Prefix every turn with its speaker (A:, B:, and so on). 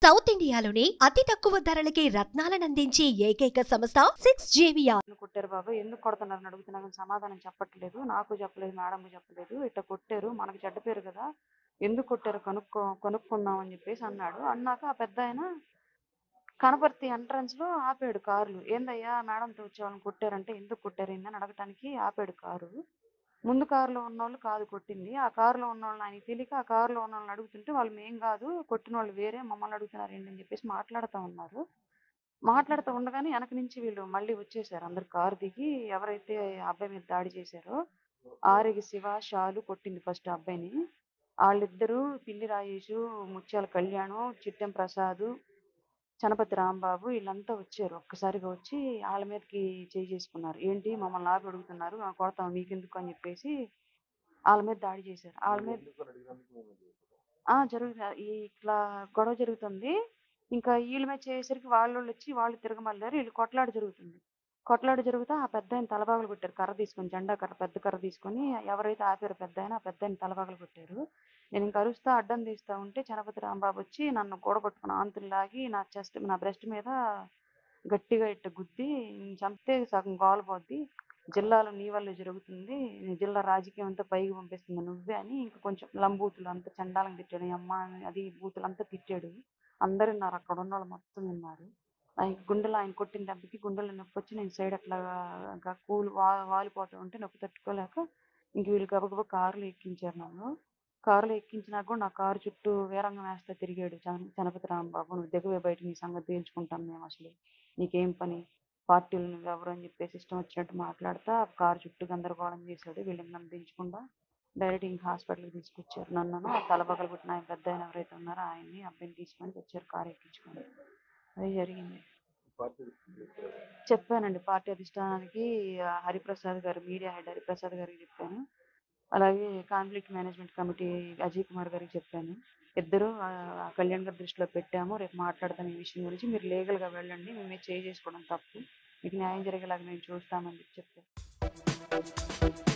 A: south ఇండియాలోనే అతి తక్కువ ధరలకి రత్నాలనందించే ఏకైక సంస్థ సిక్స్ జేవియా
B: ఎందుకు కొట్టారు బాబు ఎందుకు కొడుతున్నారని అడుగుతున్నా కానీ సమాధానం చెప్పట్లేదు నాకు చెప్పలేదు మేడం చెప్పలేదు ఇట్లా కొట్టారు మనకి చెడ్డ పేరు కదా ఎందుకు కొట్టారు కనుక్కో కొనుక్కుందాం అని చెప్పేసి అన్నాడు అన్నాక ఆ పెద్ద ఆయన కనపర్తి ఎంట్రన్స్ లో ఆపాడు కార్లు ఏందయ్యా మేడంతో వచ్చే వాళ్ళని కొట్టారంటే ఎందుకు కొట్టారు ఏందని అడగటానికి ఆపాడు కారు ముందు కారులో ఉన్న వాళ్ళు కాదు కొట్టింది ఆ కారులో ఉన్న వాళ్ళని ఆయనకి తెలియక ఆ కారులో ఉన్న వాళ్ళని అడుగుతుంటే వాళ్ళు మేం కాదు కొట్టిన వాళ్ళు వేరే మమ్మల్ని అడుగుతున్నారు ఏంటి అని చెప్పేసి మాట్లాడుతూ ఉన్నారు మాట్లాడుతూ ఉండగానే వెనక నుంచి వీళ్ళు మళ్ళీ వచ్చేసారు అందరు కారు దిగి ఎవరైతే ఆ అబ్బాయి మీద దాడి చేశారో ఆరిగి శివ షాలు కొట్టింది ఫస్ట్ అబ్బాయిని వాళ్ళిద్దరూ పిల్లి రాజేషు ముత్యాల కళ్యాణం చిట్టెం ప్రసాద్ చనపతి రాంబాబు వీళ్ళంతా వచ్చారు ఒక్కసారిగా వచ్చి వాళ్ళ మీదకి చేయి చేసుకున్నారు ఏంటి మమ్మల్ని ఆపి అడుగుతున్నారు "ఆ, కొడతాం మీకెందుకు అని చెప్పేసి వాళ్ళ మీద దాడి చేశారు వాళ్ళ మీద ఆ జరుగుతుంది ఈ ఇట్లా గొడవ జరుగుతుంది ఇంకా వీళ్ళ మీద చేసేసరికి వాళ్ళు వచ్చి వాళ్ళు తిరగమల్లారు వీళ్ళు కొట్లాట జరుగుతుంది కొట్లాట జరుగుతా ఆ పెద్ద ఆయన తలబాగలు కొట్టారు కర్ర తీసుకొని జెండా కర్ర పెద్ద కర్ర తీసుకొని ఎవరైతే ఆపారో పెద్ద ఆయన ఆ పెద్ద ఆయన తలబాగలు కొట్టారు నేను ఇంకా అరుస్తా అడ్డం తీస్తా ఉంటే చనపతి రాంబాబు వచ్చి నన్ను కూడగొట్టుకుని ఆంతులు లాగి నా చెస్ట్ నా బ్రెస్ట్ మీద గట్టిగా ఇట్ట గుద్ది "నిన్ను చంపితే సగం గోలపోద్ది జిల్లాలో నీ వల్ల జరుగుతుంది నీ జిల్లా రాజకీయం అంతా పైకి పంపిస్తుంది నువ్వే అని ఇంకా కొంచెం లంబూతులు అంతా చండాలం తిట్టాడు "ఈ అమ్మ అది బూతులు అంతా తిట్టాడు అందరు విన్నారు అక్కడ ఉన్న వాళ్ళు మొత్తం విన్నారు ఆయన గుండెలో ఆయన కొట్టిన దెబ్బకి గుండెలో నొప్పి వచ్చి నేను సైడ్ అట్లా గా కూలి వా వాలిపోతూ ఉంటే నొప్పి తట్టుకోలేక ఇంక వీళ్ళు గబగబా కారులో ఎక్కించారు నన్ను కారులో ఎక్కించినాక కూడా నా కారు చుట్టూ వీరంగం వేస్తా తిరిగాడు చన- చనపతి రాంబాబు నువ్వు దిగవే బయట నీ సంగతి తేల్చుకుంటాం మేము అసలు నీకేం పని పార్టీలు నువ్వు ఎవరు అని చెప్పేసి ఇష్టం వచ్చినట్టు మాట్లాడుతా ఆ కారు చుట్టూ గందరగోళం చేశాడు వీళ్ళని నన్ను దించకుండా డైరెక్ట్ ఇంక హాస్పిటల్కి తీసుకొచ్చారు నన్ను ఆ తల పగలు పుట్టిన ఆయన పెద్ద ఆయన ఎవరైతే ఉన్నారో ఆయన్ని అబ్బాయిని తీసుకొని వచ్చారు కారు ఎక్కించుకొని అది జరిగింది చెప్పానండి పార్టీ అధిష్టానానికి ఆ, హరిప్రసాద్ గారు మీడియా హెడ్ హరిప్రసాద్ గారికి చెప్పాను అలాగే conflict management committee Ajay Kumar గారికి చెప్పాను ఇద్దరు ఆ, ఆ కళ్యాణ్ గారి దృష్టిలో పెట్టాము రేపు మాట్లాడతాను ఈ విషయం గురించి మీరు లీగల్గా వెళ్ళండి మేమే చేయి చేసుకోవడం తప్పు మీకు న్యాయం జరిగేలాగా మేము చూస్తామని చెప్పి చెప్పాను